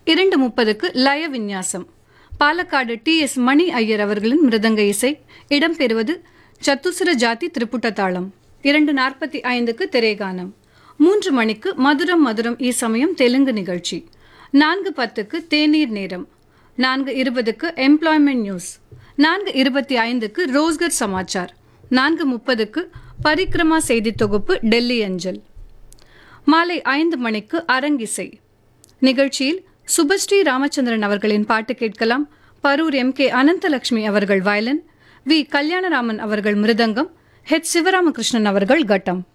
இரண்டு முப்பதுக்கு லய விந்யாசம் பாலக்காடு டி எஸ் மணி ஐயர் அவர்களின் மிருதங்க இசை இடம்பெறுவது சத்துசுர ஜாதி திரிப்புட்ட தாளம் இரண்டு நாற்பத்தி ஐந்துக்கு திரைகானம் மூன்று மணிக்கு மதுரம் மதுரம் ஈ சமயம் தெலுங்கு நிகழ்ச்சி நான்கு பத்துக்கு தேநீர் நேரம் நான்கு இருபதுக்கு எம்ப்ளாய்மெண்ட் நியூஸ் நான்கு இருபத்தி ஐந்துக்கு ரோஸ்கர் சமாச்சார் நான்கு முப்பதுக்கு பரிக்ரமா செய்தி தொகுப்பு டெல்லி அஞ்சல் மாலை ஐந்து மணிக்கு அரங்கிசை நிகழ்ச்சியில் சுபஸ்ரீ ராமச்சந்திரன் அவர்களின் பாட்டு கேட்கலாம் பரூர் எம் கே அனந்தலட்சுமி அவர்கள் வயலின் வி கல்யாணராமன் அவர்கள் மிருதங்கம் ஹெச் சிவராமகிருஷ்ணன் அவர்கள் கட்டம்